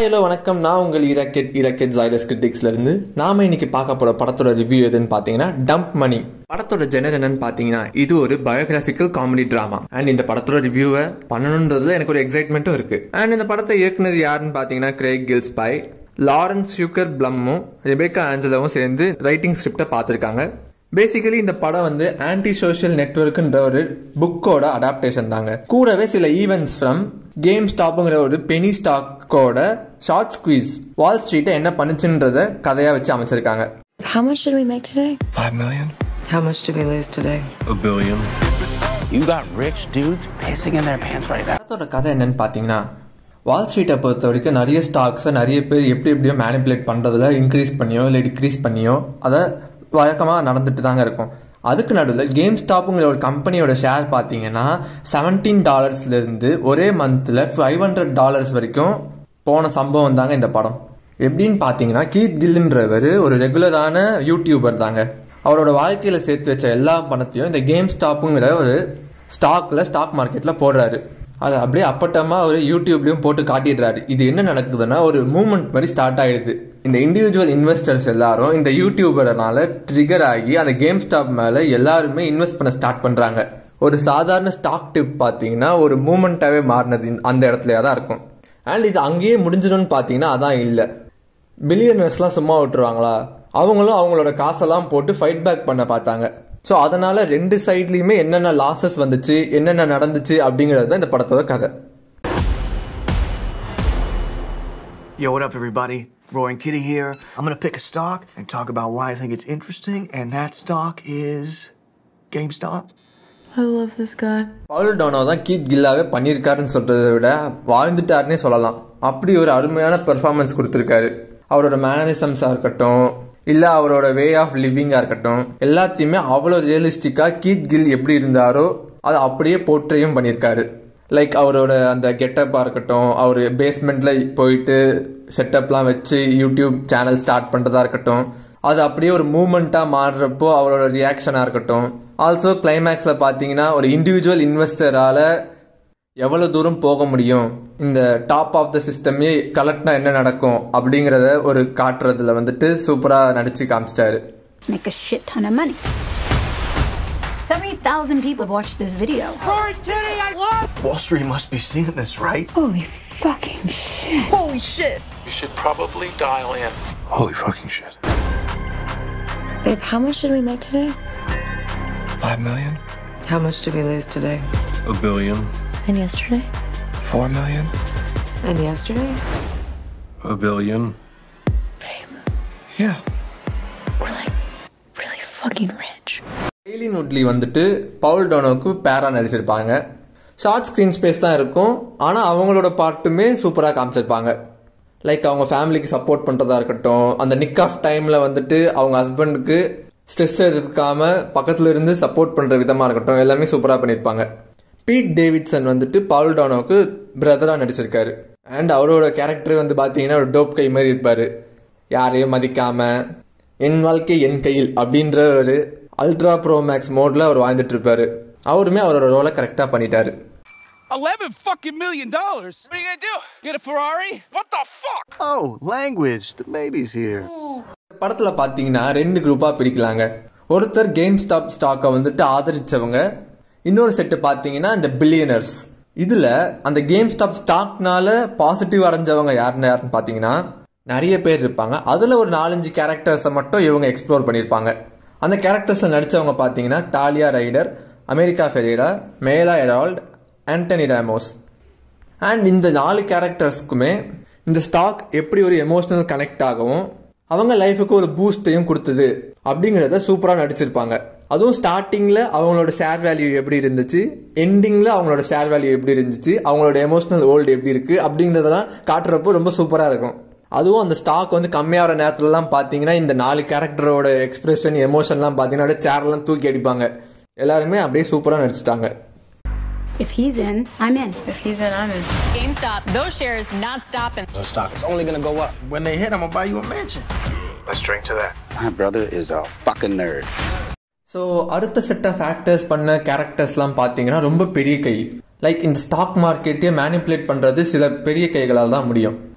Hello வணக்கம் நான் உங்கள் இரக்கெட் இரக்கெட் ஜாய்லஸ் கிரிட்டிக்ஸ்ல இருந்து நாம இன்னைக்கு பார்க்க போற படத்தோட ரிவ்யூ எதுன்னு பாத்தீங்கன்னா டம்ப் மணி படத்தோட ஜெனர் என்னன்னு பாத்தீங்கன்னா இது ஒரு பயோகிராபிக்கல் காமெடி டிராமா அண்ட் இந்த படத்தோட ரிவ்யூவை பண்ணணுன்றதுல எனக்கு ஒரு எக்ஸைட்மெண்ட்டும் இருக்கு அண்ட் இந்த படத்தை இயக்குனது யாருன்னு பாத்தீங்கன்னா Craig Gillespie by Lauren Schuker பிளம்மும் ரெபேக்கா ஆஞ்சலாவும் சேர்ந்து ரைட்டிங் ஸ்கிரிப்டை பார்த்துருக்காங்க பேசிக்கலி இந்த படம் வந்து ஆன்டி சோஷியல் நெட்ஒர்க்ன்ற ஒரு புக்கோட அடாப்டேஷன் தாங்க கூடவே சில ஈவெண்ட்ஸ் ஃப்ரம் கேம் ஸ்டாப்புங்கிற ஒரு பெனி ஸ்டாக்கோட ஷார்ட் ஸ்குவீஸ் வால் ஸ்ட்ரீட்டை என்ன பண்ணுச்சுன்றத கதையா வச்சு அமைச்சிருக்காங்க How much did we make today? Five million? How much did we lose today? A billion. You got rich dudes pissing in their pants right now. படத்தோட கதை என்னன்னு பார்த்தீங்கன்னா வால் ஸ்ட்ரீட்டை பொறுத்த வரைக்கும் நிறைய ஸ்டாக்ஸை நிறைய பேர் எப்படி எப்படியோ மேனிப்புலேட் பண்ணுறதுல இன்க்ரீஸ் பண்ணியோ இல்லை டிக்ரீஸ் பண்ணியோ அதை வழக்கமாக நடந்துட்டு தாங்க இருக்கும் அதுக்கு நடுவில் கேம் ஸ்டாப்புங்கிற ஒரு கம்பெனியோட ஷேர் பார்த்தீங்கன்னா செவன்டீன் டாலர்ஸ்லேருந்து ஒரே மந்தில் ஃபைவ் ஹண்ட்ரட் டாலர்ஸ் வரைக்கும் போன சம்பவம் தாங்க இந்த படம் எப்படின்னு பார்த்தீங்கன்னா கீத் கில்லுன்றவர் ஒரு ரெகுலரான யூடியூபர் தாங்க அவரோட வாழ்க்கையில் சேர்த்து வச்ச எல்லா பணத்தையும் இந்த கேம் ஸ்டாப்புங்கிற ஒரு ஸ்டாக்ல ஸ்டாக் மார்க்கெட்ல போடுறாரு அது அப்படியே அப்பட்டமா ஒரு யூடியூப்லயும் போட்டு காட்டிடுறாரு இது என்ன நடக்குதுன்னா ஒரு மூமெண்ட் மாதிரி ஸ்டார்ட் ஆயிடுது இந்த இண்டிவிஜுவல் இன்வெஸ்டர்ஸ் எல்லாரும் இந்த யூடியூபர்னால ட்ரிகர் ஆகி அந்த கேம் ஸ்டாப் மேல எல்லாருமே இன்வெஸ்ட் பண்ண ஸ்டார்ட் பண்றாங்க ஒரு சாதாரண ஸ்டாக் டிப் பார்த்தீங்கன்னா ஒரு மூமெண்ட்டாவே மாறினது இந்த- அந்த இடத்துலயே தான் இருக்கும் அண்ட் இது அங்கேயே முடிஞ்சிடும்னு பார்த்தீங்கன்னா அதான் இல்லை பில்லியனர்ஸ்லாம் சும்மா விட்டுருவாங்களா அவங்களும் அவங்களோட காசெல்லாம் போட்டு ஃபைட் பேக் பண்ண பார்த்தாங்க ஸோ அதனால ரெண்டு சைட்லயுமே என்னென்ன லாசஸ் வந்துச்சு என்னென்ன நடந்துச்சு அப்படிங்கிறது தான் இந்த படத்தோட கதை Yo, what up, everybody? Roaring Kitty here. I'm gonna pick a stock and talk about why I think it's interesting, and that stock is GameStop. I love this guy. Pavul டோனோ தான் கீத் கில்லாவே பண்ணியிருக்காருன்னு சொல்றதை விட வாழ்ந்துட்டாருன்னே சொல்லலாம் அப்படி ஒரு அருமையான பெர்ஃபார்மன்ஸ் கொடுத்துருக்காரு அவரோட மேனரிசம்ஸாக இருக்கட்டும் இல்லை அவரோட வே ஆஃப் லிவிங்காக இருக்கட்டும் எல்லாத்தையுமே அவ்வளோ ரியலிஸ்டிக்காக கீத் கில் எப்படி இருந்தாரோ அதை அப்படியே போர்ட்ரேயும் பண்ணியிருக்காரு லைக் அவரோட அந்த கெட்டப்பாக இருக்கட்டும் அவர் பேஸ்மெண்ட்டில் போயிட்டு செட்டப்லாம் வச்சு யூடியூப் சேனல் ஸ்டார்ட் பண்ணுறதா இருக்கட்டும் அது அப்படியே ஒரு மூமெண்ட்டாக மாறுறப்போ அவரோட ரியாக்ஷனாக இருக்கட்டும் ஆல்சோ கிளைமேக்ஸில் பார்த்தீங்கன்னா ஒரு இண்டிவிஜுவல் இன்வெஸ்டரால் எவ்வளோ தூரம் போக முடியும் இந்த டாப் ஆஃப் த சிஸ்டமே கலெக்ட்னா என்ன நடக்கும் அப்படிங்கிறத ஒரு காட்டுறதுல வந்துட்டு சூப்பராக நடிச்சு காமிச்சிட்டாரு make a shit ton of money. 70,000 people have watched this video. Wall Street must be seeing this, right? Holy fucking shit. You should probably dial in. Holy fucking shit. Babe, how much did we make today? Five million? How much did we lose today? A billion. And yesterday? Four million? And yesterday? A billion. Yeah. We're like really fucking rich. Aileen Woodley வந்துட்டு Paul டோனோவுக்கு பேரா நடிச்சிருப்பாங்க short screen space தான் இருக்கும் ஆனால் அவங்களோட பாட்டுமே சூப்பராக காமிச்சிருப்பாங்க லைக் அவங்க ஃபேமிலிக்கு சப்போர்ட் பண்ணுறதா இருக்கட்டும் அந்த நிக் ஆஃப் டைமில் வந்துட்டு அவங்க ஹஸ்பண்டுக்கு ஸ்ட்ரெஸ் எடுக்காம பக்கத்துல இருந்து சப்போர்ட் பண்ணுற விதமாக இருக்கட்டும் எல்லாமே சூப்பராக பண்ணியிருப்பாங்க பீட் டேவிட்சன் வந்துட்டு பவுல் டோனோவுக்கு பிரதராக நடிச்சிருக்காரு அண்ட் அவரோட கேரக்டர் வந்து பார்த்தீங்கன்னா ஒரு டோப் கை மாதிரி இருப்பார் யாரையும் மதிக்காம என் வாழ்க்கை என் கையில் அப்படின்ற ஒரு அல்ட்ரா ப்ரோ மேக்ஸ் மோட்ல அவர் வாழ்ந்துட்டு இருப்பாரு அவருமே அவரோட ரோலை கரெக்டா பண்ணிட்டாரு Eleven fucking million dollars. What are you gonna do? Get a Ferrari? What the fuck? Oh, language. The baby's here. படத்துல பாத்தீங்கன்னா ரெண்டு குரூப்பா பிரிக்கலாங்க ஒருத்தர் கேம் ஸ்டாப் ஸ்டாக்கை வந்துட்டு ஆதரிச்சவங்க இன்னொரு செட்டு பாத்தீங்கன்னா இந்த பில்லியனர்ஸ் இதுல அந்த கேம் ஸ்டாப் ஸ்டாக்னால பாசிட்டிவ் அடைஞ்சவங்க யாருன்னு யாருன்னு பாத்தீங்கன்னா நிறைய பேர் இருப்பாங்க அதுல ஒரு நாலஞ்சு கேரக்டர்ஸை மட்டும் இவங்க எக்ஸ்ப்ளோர் பண்ணியிருப்பாங்க அந்த கேரக்டர்ஸ்ல நடிச்சவங்க பாத்தீங்கன்னா தாலியா ரைடர் அமெரிக்கா ஃபெரேரா மேலா எரால்ட் ஆண்டனி ராமோஸ் அண்ட் இந்த நாலு கேரக்டர்ஸ்க்குமே இந்த ஸ்டாக் எப்படி ஒரு எமோஷனல் கனெக்ட் ஆகவும் அவங்க லைஃபுக்கு ஒரு பூஸ்டையும் கொடுத்தது அப்படிங்கிறத சூப்பராக நடிச்சிருப்பாங்க அதுவும் ஸ்டார்டிங்கில் அவங்களோட ஷேர் வேல்யூ எப்படி இருந்துச்சு எண்டிங்கில் அவங்களோட ஷேர் வேல்யூ எப்படி இருந்துச்சு அவங்களோட எமோஷனல் ஓல்டு எப்படி இருக்கு அப்படிங்கிறதெல்லாம் காட்டுறப்போ ரொம்ப சூப்பராக இருக்கும் அதுவும் அந்த ஸ்டாக் வந்து கம்மியாகிற நேரத்துலலாம் பார்த்தீங்கன்னா இந்த நாலு கேரக்டரோட எக்ஸ்பிரஷன் எமோஷன்லாம் பார்த்தீங்கன்னா அப்படியே சேர்லாம் தூக்கி அடிப்பாங்க எல்லாருமே அப்படியே சூப்பராக நடிச்சிட்டாங்க If he's in, I'm in. If he's in, I'm in. GameStop, those shares not stopping. The stock is only gonna go up. When they hit, I'm gonna buy you a mansion. Let's drink to that. My brother is a fucking nerd. So அடுத்த set of factors பண்ண கேரக்டர்ஸ்லாம் பார்த்தீங்கன்னா ரொம்ப பெரிய கை like இந்த stock மார்க்கெட்டையே manipulate பண்ணுறது சில பெரிய கைகளால் தான் முடியும்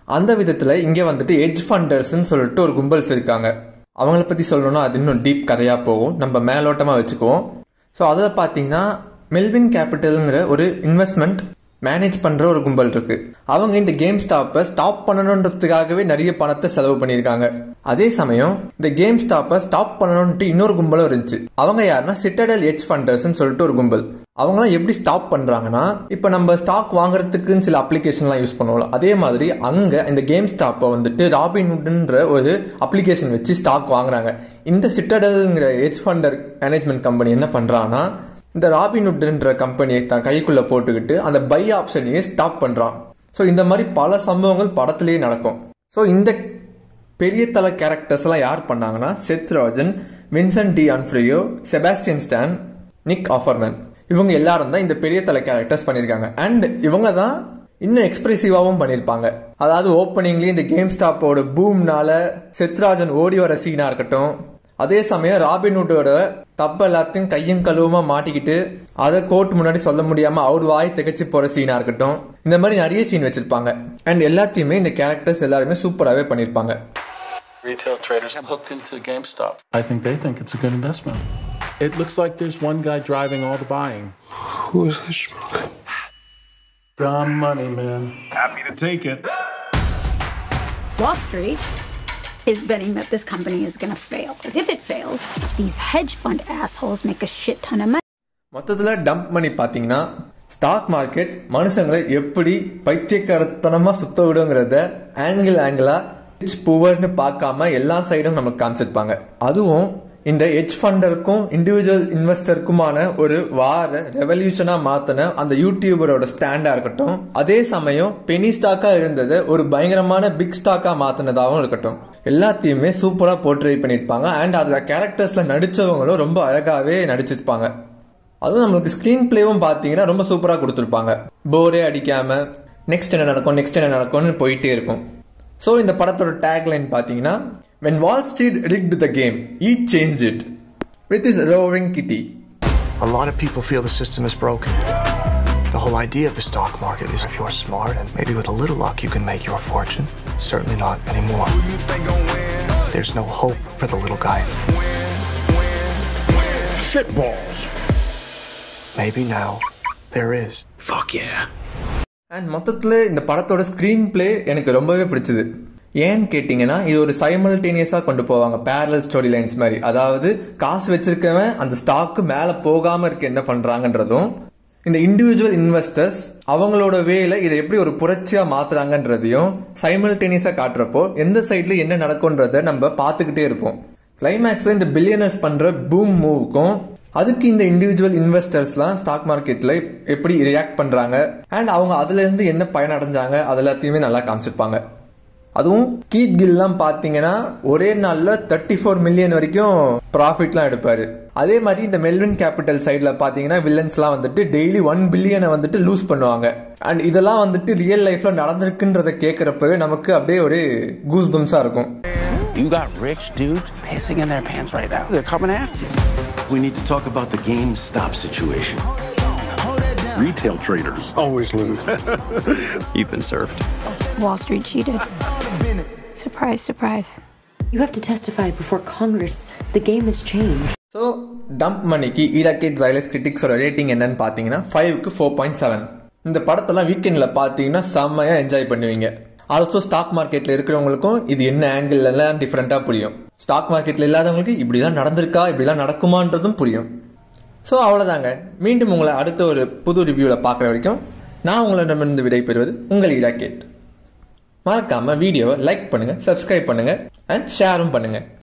அந்த விதத்தில் இங்கே வந்துட்டு எட்ஜ் ஃபண்டர்ஸ்ன்னு சொல்லிட்டு ஒரு கும்பல்ஸ் இருக்காங்க அவங்கள பற்றி சொல்லணும்னா அது இன்னும் டீப் கதையாக போகும் நம்ம மேலோட்டமாக வச்சுக்குவோம் ஸோ அதில் பார்த்தீங்கன்னா மெல்வின் கேபிட்டலுங்கிற ஒரு இன்வெஸ்ட்மெண்ட் மேனேஜ் பண்ணுற ஒரு கும்பல் இருக்கு அவங்க இந்த கேம் ஸ்டாப்பை ஸ்டாப் பண்ணணுன்றதுக்காகவே நிறைய பணத்தை செலவு பண்ணியிருக்காங்க அதே சமயம் இந்த கேம் ஸ்டாப்பை ஸ்டாப் பண்ணணும்ட்டு இன்னொரு கும்பலும் இருந்துச்சு அவங்க யாருன்னா சிட்டடல் எச் ஃபண்டர்ஸ்னு சொல்லிட்டு ஒரு கும்பல் அவங்களாம் எப்படி ஸ்டாப் பண்றாங்கன்னா இப்போ நம்ம ஸ்டாக் வாங்குறதுக்குன்னு சில அப்ளிகேஷன்லாம் யூஸ் பண்ணுவோம் அதே மாதிரி அங்க இந்த கேம் ஸ்டாப்பை வந்துட்டு ராபின்வுட்ன்ற ஒரு அப்ளிகேஷன் வச்சு ஸ்டாக் வாங்குறாங்க இந்த சிட்டடல்ங்கிற எச் ஃபண்டர் மேனேஜ்மெண்ட் கம்பெனி என்ன பண்றாங்கன்னா இந்த ராபின்வுட்ன்ற கம்பெனியை தான் கைக்குள்ள போட்டுக்கிட்டு அந்த பை ஆப்ஷனையே ஸ்டாப் பண்றான் ஸோ இந்த மாதிரி பல சம்பவங்கள் படத்திலேயே நடக்கும் ஸோ இந்த பெரிய தல கேரக்டர்ஸ் எல்லாம் யார் பண்ணாங்கன்னா Seth Rogen Vincent D'Onofrio Sebastian Stan Nick Offerman இவங்க எல்லாரும் தான் இந்த பெரிய தல கேரக்டர்ஸ் பண்ணியிருக்காங்க அண்ட் இவங்க தான் இன்னும் எக்ஸ்பிரசிவாகவும் பண்ணியிருப்பாங்க அதாவது ஓப்பனிங்லேயே இந்த கேம் ஸ்டாப்போட பூம்னால செத்ராஜன் ஓடி வர சீனா இருக்கட்டும் அதே சமயம் ராபின்வுட்டோட தப்பு எல்லாத்தையும் கையும் கழுவுமா மாட்டிக்கிட்டு அதை கோர்ட் முன்னாடி சொல்ல முடியாம அவர் வாய் திகச்சு போற சீனா இருக்கட்டும் இந்த மாதிரி நிறைய சீன் வச்சிருப்பாங்க அண்ட் எல்லாத்தையுமே இந்த கேரக்டர்ஸ் எல்லாருமே சூப்பராகவே பண்ணியிருப்பாங்க Retail traders have hooked into GameStop. I think they think it's a good investment. It looks like there's one guy driving all the buying. Who is this schmuck? Dumb money, man. Happy to take it. Wall Street is betting that this company is going to fail. And if it fails, these hedge fund assholes make a shit ton of money. மொத்தத்தில் dump பண்ணி பார்த்தீங்கன்னா stock market மனுஷங்களை எப்படி பைத்தியக்காரத்தனமாக சுத்த விடுங்கிறத angle ஆங்கிளா rich புவர்னு பார்க்காம எல்லா சைடும் நமக்கு காமிச்சிருப்பாங்க அதுவும் இந்த ஹெச் ஃபண்டருக்கும் இண்டிவிஜுவல் இன்வெஸ்டருக்குமான ஒரு வார ரெவல்யூஷனா மாத்தின அந்த யூடியூபரோட ஸ்டாண்டா இருக்கட்டும் அதே சமயம் பெனி ஸ்டாக்கா இருந்ததை ஒரு பயங்கரமான பிக் ஸ்டாக்கா மாத்தினதாகவும் இருக்கட்டும் எல்லாத்தையுமே சூப்பரா போர்ட்ரே பண்ணியிருப்பாங்க அண்ட் அதுல கேரக்டர்ஸ்ல நடிச்சவங்களும் ரொம்ப அழகாவே நடிச்சிருப்பாங்க அதுவும் நம்மளுக்கு ஸ்க்ரீன் பிளேவும் பார்த்தீங்கன்னா ரொம்ப சூப்பராக கொடுத்துருப்பாங்க போரே அடிக்காம நெக்ஸ்ட் என்ன நடக்கும் நெக்ஸ்ட் என்ன நடக்கும்னு போயிட்டே இருக்கும் ஸோ இந்த படத்தோட டேக்லைன் பார்த்தீங்கன்னா when Wall Street rigged the game he changed it with his roving kitty A lot of people feel the system is broken. The whole idea of the stock market is if you're smart and maybe with a little luck you can make your fortune. Certainly not anymore. There's no hope for the little guy. Shitballs. Maybe now there is. Fuck yeah. And மொத்தத்தில் இந்த படத்தோட screen play எனக்கு ரொம்பவே பிடிச்சது ஏன்னு கேட்டிங்கன்னா இது ஒரு சைமல்டேனியஸாக கொண்டு போவாங்க பேரலல் ஸ்டோரி லைன்ஸ் மாதிரி அதாவது காசு வச்சிருக்கவன் அந்த ஸ்டாக்கு மேலே போகாமல் இருக்க என்ன பண்ணுறாங்கன்றதும் இந்த இண்டிவிஜுவல் இன்வெஸ்டர்ஸ் அவங்களோட வேல இதை எப்படி ஒரு புரட்சியாக மாத்துறாங்கன்றதையும் சைமல்டேனியஸாக காட்டுறப்போ எந்த சைடில் என்ன நடக்கும்ன்றத நம்ம பார்த்துக்கிட்டே இருப்போம் கிளைமேக்ஸில் இந்த பில்லியனர்ஸ் பண்ணுற பூம் மூவுக்கும் அதுக்கு இந்த இண்டிவிஜுவல் இன்வெஸ்டர்ஸ்லாம் ஸ்டாக் மார்க்கெட்ல எப்படி ரியாக்ட் பண்றாங்க அண்ட் அவங்க அதுல இருந்து என்ன பயன் அடைஞ்சாங்க அது எல்லாத்தையுமே நல்லா காமிச்சிருப்பாங்க அதுவும் கீத் கில்லாம் பாத்தீங்கன்னா ஒரே நாள்ல தேர்ட்டி ஃபோர் மில்லியன் வரைக்கும் ப்ராஃபிட்லாம் எடுப்பாரு அதே மாதிரி இந்த மெல்வின் கேபிட்டல் சைட்ல பாத்தீங்கன்னா வில்லன்ஸ்லாம் வந்துட்டு டெய்லி ஒன் பில்லியனை வந்துட்டு லூஸ் பண்ணுவாங்க அண்ட் இதெல்லாம் வந்துட்டு ரியல் லைஃப்ல நடந்திருக்குன்றத கேட்கறப்பவே நமக்கு அப்படியே ஒரு கூஸ் பம்ஸா இருக்கும் You got rich dudes pissing in their pants right now. They're coming after you. We need to talk about the GameStop situation. Retail traders always lose. You've been served. Wall Street cheated. Surprise, surprise. You have to testify before Congress. The game has changed. So dump மணிக்கு ஈராக்கேட் ஜைலஸ் கிரிட்டிக்ஸோட rating என்னன்னு பார்த்தீங்கன்னா ஃபைவ்க்கு four point seven இந்த படத்தெல்லாம் வீக்கெண்டில் பார்த்தீங்கன்னா செம்மையாக என்ஜாய் பண்ணுவீங்க ஆல்சோ ஸ்டாக் மார்க்கெட்டில் இருக்கிறவங்களுக்கும் இது என்ன ஆங்கிள் எல்லாம் டிஃப்ரெண்ட்டாக புரியும் ஸ்டாக் மார்க்கெட்டில் இல்லாதவங்களுக்கு இப்படிலாம் நடந்திருக்கா இப்படிலாம் நடக்குமான்றதும் புரியும் ஸோ அவ்வளோதாங்க மீண்டும் உங்களை அடுத்த ஒரு புது ரிவ்யூவில் பார்க்குற வரைக்கும் நான் உங்களிடமிருந்து விடைபெறுவது உங்கள் ஈராக்கேட் மறக்காம வீடியோவை லைக் பண்ணுங்க சப்ஸ்கிரைப் பண்ணுங்க அண்ட் ஷேரும் பண்ணுங்க